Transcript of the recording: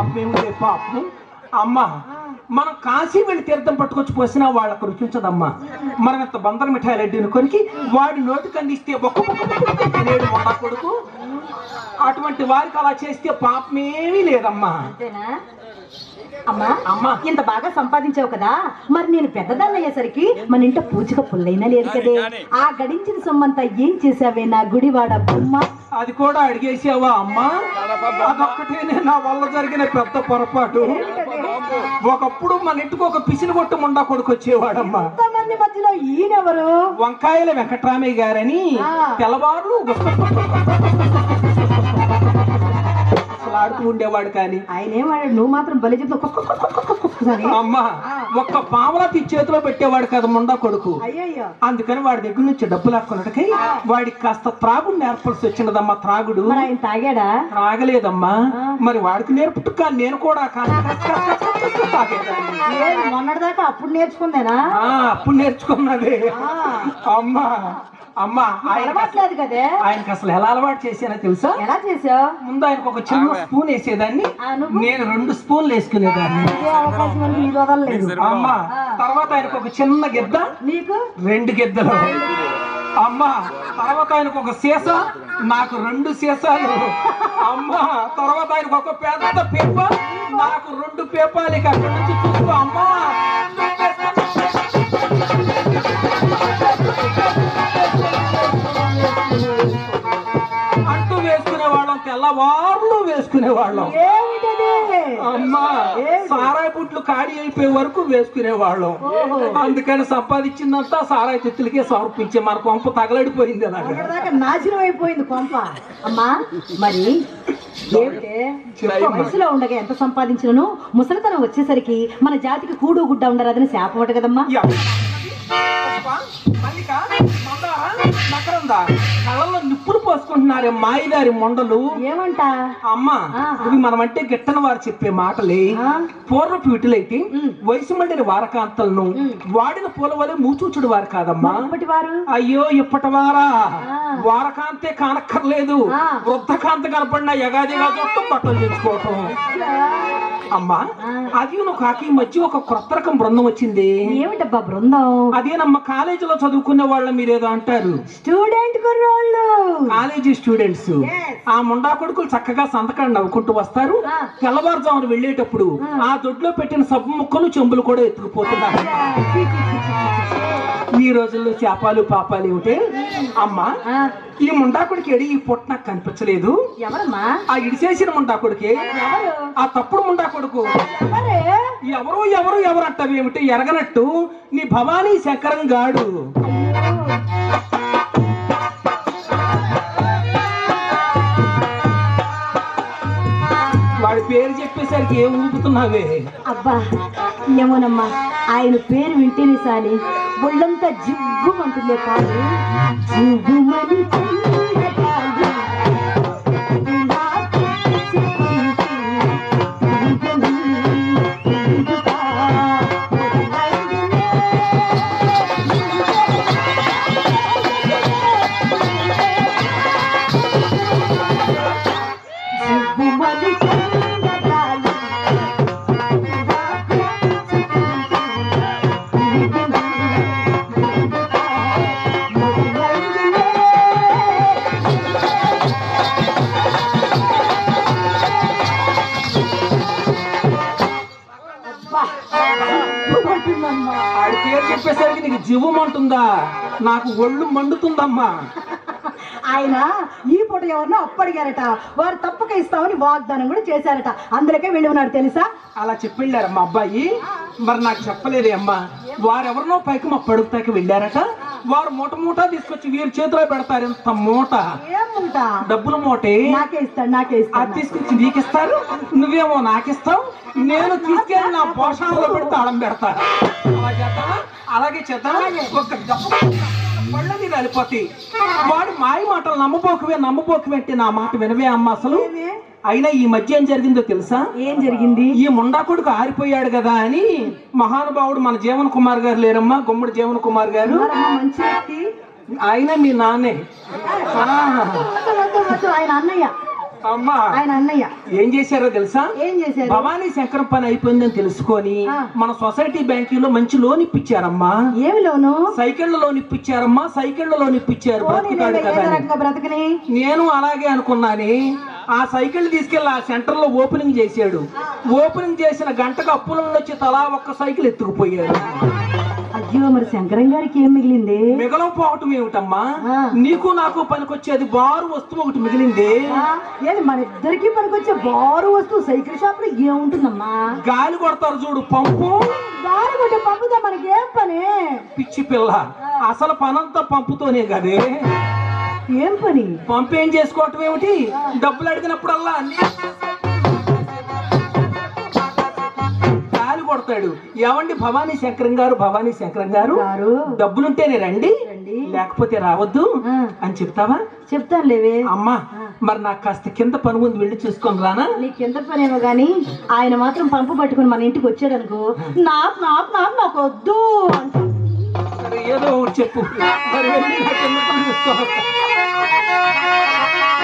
పాపం ఏమిటే పాపం అమ్మా మనం కాశీ వెళ్ళి తీర్థం పట్టుకొచ్చి పోసినా వాళ్ళకు రుచించదమ్మా మనం ఇంత బందర మిఠాయి రెడ్డిని కొరికి వాడి నోటికి అందిస్తే ఒక్క ముక్క ముక్క తినేడు మొన్న కొడుకు అటువంటి వారికి అలా చేస్తే పాపమేమీ లేదమ్మా అంతేనా అమ్మా అమ్మా ఇంత బాగా సంపాదించావు కదా మరి నేను పెద్దదాన్ని అయ్యేసరికి మన ఇంట పూచిక పుల్లైనా లేదు కదే ఆ గడించిన సొమ్మంతా ఏం చేసావే నా గుడివాడ బొమ్మ అది కూడా అడిగేసావా అమ్మా అదొక్కటేనే నా వల్ల జరిగిన పెద్ద పొరపాటు ఒకప్పుడు మన ఇంటికి ఒక పిసిని కొట్టు ముండా కొడుకు వచ్చేవాడమ్మా ఇంతమంది మధ్యలో ఈయనెవరు వంకాయల వెంకట్రామయ్య గారని ఆ. తెల్లవారులు ఆడుతూ ఉండేవాడు కానీ ఆయన ఏమాడాడు నువ్వు మాత్రం బలి చెప్తావు అమ్మా ఒక్క పావలా తీ చేతిలో పెట్టేవాడు కదా ముండా కొడుకు అయ్యయ్యో అందుకని వాడి దగ్గర నుంచి డబ్బులు లాక్కున్నట్టుకై వాడికి కాస్త త్రాగుడు నేర్పాల్సి వచ్చినదమ్మా త్రాగుడు మరి ఆయన తాగాడా తాగలేదమ్మా మరి వాడికి నేర్పుతూ కానీ నేను కూడా కానీ తాగేదాన్ని. లేదు మొన్నటిదాకా అప్పుడు నేర్చుకుందేనా ఆ, అప్పుడు నేర్చుకున్నదే ఆ. అమ్మా అమ్మా ఆయన అలవాట్లేదు కదే ఆయనకి అసలు ఎలా అలవాటు చేసానో తెలుసా ఎలా చేసావు ముందు ఆయనకు ఒక చిన్న స్పూన్ వేసేదాన్ని ఆ, నువ్వు? నేను రెండు స్పూన్లు వేసుకునేదాన్ని ఇదే అవకాశం అని నీది వదలలేదు అమ్మా తర్వాత ఆయనకు ఒక చిన్న గిద్ద నీకు రెండు గిద్దలు అమ్మా తర్వాత ఆయనకు ఒక సీస నాకు రెండు సీసాలు అమ్మా తర్వాత ఆయనకు ఒక పెద్ద పేప నాకు రెండు పేపాలు ఇక అక్కడి నుంచి చూసుకో అమ్మా అంటూ వేసుకునే వాళ్ళం తెల్లవారులు వేసుకునే వాళ్ళం ఏమిటది అమ్మా సారాయి పుట్లు ఖాళీ అయిపోయే వరకు వేసుకునే వాళ్ళం అందుకని సంపాదించిందంతా సారాయి చెత్తులకే సమర్పించే మన కొంప తగలడిపోయింది అలాగా మొన్నటిదాకా నాశనం అయిపోయింది కొంప అమ్మా మరి ఏమిటే చెప్పమ్మా. వయసులో ఉండగా ఎంత సంపాదించినను ముసలితనం వచ్చేసరికి మన జాతికి కూడు గుడ్డ ఉండరాదని శాపం ఒకటి కదమ్మా యా. పుష్ప, మల్లిక, మందార, మకరంద, కళ్ళల్లో నిప్పులు పోసుకుంటున్నారే మాయిదారి మొండలు ఏమంట అమ్మా ఆ. ఇవి మనమంటే గిట్టని వారు చెప్పే మాటలే ఆ? పూర్వపు వీటిలైతే వయసు మండిన వారకాంతలను వాడిన పూల వలె మూచూచుడు వారు కాదమ్మా ఇప్పటి వారు అయ్యో ఇప్పటివారా ఆ. వారకాంతే కానక్కర్లేదు ఆ. వృద్ధకాంత కనపడిన యగాదిగా చుట్టం బట్టలు తెచ్చుకోవటం అమ్మా అది నువ్వు కాకి ఈ మధ్య ఒక కొత్త రకం బృందం వచ్చింది ఏమిటబ్బా బృందం అదేనమ్మా కాలేజీలో చదువుకునే వాళ్ళ మీరేదో అంటారు స్టూడెంట్ కుర్రోళ్ళు కాలేజీ స్టూడెంట్స్ Yes. ఆ ముండా కొడుకులు చక్కగా సంతకాన్ని నవ్వుకుంటూ వస్తారు ఆ. తెల్లవారుజామున వెళ్ళేటప్పుడు ఆ దొడ్లో పెట్టిన సబ్బు ముక్కలు చెంబులు కూడా ఎత్తుకుపోతున్నారు ఈ రోజుల్లో చేపాలు పాపాలు ఏమిటే అమ్మా ఆ, ఈ ముండాకుడికి ఎడి ఈ పొట్ట నాకు కనిపించలేదు ఎవరమ్మా ఆ ఇడిచేసిన ముండాకుడికి ఎవరు ఆ తప్పుడు ముండా కొడుకు ఎవరే ఎవరు ఎవరు ఎవరు అంటావేమిటి ఎరగనట్టు నీ భవానీ శంకరం గాడు వాడి పేరు చెప్పేసరికి ఏం ఊపుతున్నావే అబ్బా ఏమోనమ్మా ఆయన పేరు వింటేనే సాలి ఒళ్ళంతా జిగ్గుమంటుందే కాదు జిగ్గుమని చల్లగాలి. ఇలా తెచ్చుకుంటూ ఊగని ఊగుతా జిగ్గుమని చల్లగాలి. ఆడి పేరు చెప్పేసరికి నీకు జీవం అంటుందా నాకు ఒళ్ళు మండుతుందమ్మా ఆయన ఈ పూట ఎవరినో అప్పడిగారట వారు తప్పక ఇస్తామని వాగ్దానం కూడా చేశారట అందులోకే వెళ్ళి ఉన్నాడు తెలుసా అలా చెప్పెళ్ళారు మా అబ్బాయి మరి నాకు చెప్పలేదే అమ్మా వారెవరినో పైకి మా పడుగుతాకి వెళ్ళారట వారు మూట మూట తీసుకొచ్చి వీరి చేతిలో పెడతారు ఇంత మూట ఏముంట డబ్బుల మూటే నాకే ఇస్తాడు నాకే అది ఇస్తాడు తీసుకొచ్చి నీకిస్తారు నువ్వేమో నాకిస్తావు నేను తీసుకెళ్ళి నా పోషణలో పెడితే అడం పెడతా అలా చేద్దామా అలాగే చేద్దాం ఒక దెబ్బ పళ్ళ మీద వెళ్ళిపోతాయి వాడు మాయ మాటలు నమ్మబోకువే నమ్మబోకువే అంటే నా మాట వినవే అమ్మ అసలు అయినా ఈ మధ్య ఏం జరిగిందో తెలుసా ఏం జరిగింది ఈ ముండా కొడుకు ఆరిపోయాడు కదా అని మహానుభావుడు మన జీవన్ కుమార్ గారు లేరమ్మా గుమ్మడి జీవన్ కుమార్ గారు మరమ్మ మంచి వ్యక్తి ఆయన మీ నాన్నే ఆ. వద్దు, వద్దు, వద్దు, ఆయన అన్నయ్య అమ్మా ఆయన అన్నయ్య ఏం చేశారో తెలుసా ఏం చేశారు భవానీ శంకరం పని అయిపోయిందని తెలుసుకొని ఆ. మన సొసైటీ బ్యాంకులో మంచి లోన్ ఇప్పించారమ్మా ఏమి లోను సైకిళ్ళ లోన్ ఇప్పించారమ్మా సైకిళ్ళ లోన్ ఇప్పించారు పోనీ బ్రతుకుతాడు నేను కదా ఏదో అని. రకంగా బ్రతకని నేను అలాగే అనుకున్నాని ఆ సైకిల్ తీసుకెళ్లి ఆ సెంటర్ లో ఓపెనింగ్ చేశాడు ఓపెనింగ్ చేసిన గంటకు అప్పుల వచ్చి తలా ఒక్క సైకిల్ ఎత్తుకుపోయాడు అయ్యో మరి శంకరం గారికి ఏం మిగిలింది మిగలపోవటం ఏమిటమ్మా ఆ. నీకు నాకు పనికొచ్చేది బారు వస్తువు ఒకటి మిగిలింది ఆ, ఏది మన ఇద్దరికి పనికొచ్చే బారు వస్తువు సైకిల్ షాప్ లో ఏముంటుందమ్మా గాలి కొడతారు చూడు పంపు దారి కొట్టే పంపుతా మనకి ఏం పని పిచ్చి పిల్ల అసలు పనంతా పంపుతోనే కదే ఏం పని పంపు ఏం చేసుకోవటం ఏమిటి డబ్బులు అడిగినప్పుడల్లా అన్ని గాలి కొడతాడు ఏమండి భవానీ శంకరం గారు భవానీ శంకరం గారు గారు డబ్బులుంటేనే రండి రండి. లేకపోతే రావద్దు ఆ. అని చెప్తావా చెప్తాను లేవే అమ్మా మరి నాకు కాస్త కింద పని ఉంది వెళ్ళి చూసుకొని రానా నీకు ఎంత పనేమో గాని ఆయన మాత్రం పంపు పట్టుకుని మన ఇంటికి వచ్చాడనుకో నాకు నాకు నాకు నాకు వద్దు అంటాడు. సరే ఏదో ఒకటి చెప్పు మరి వెళ్ళి నా కింద పని చూసుకోవాలి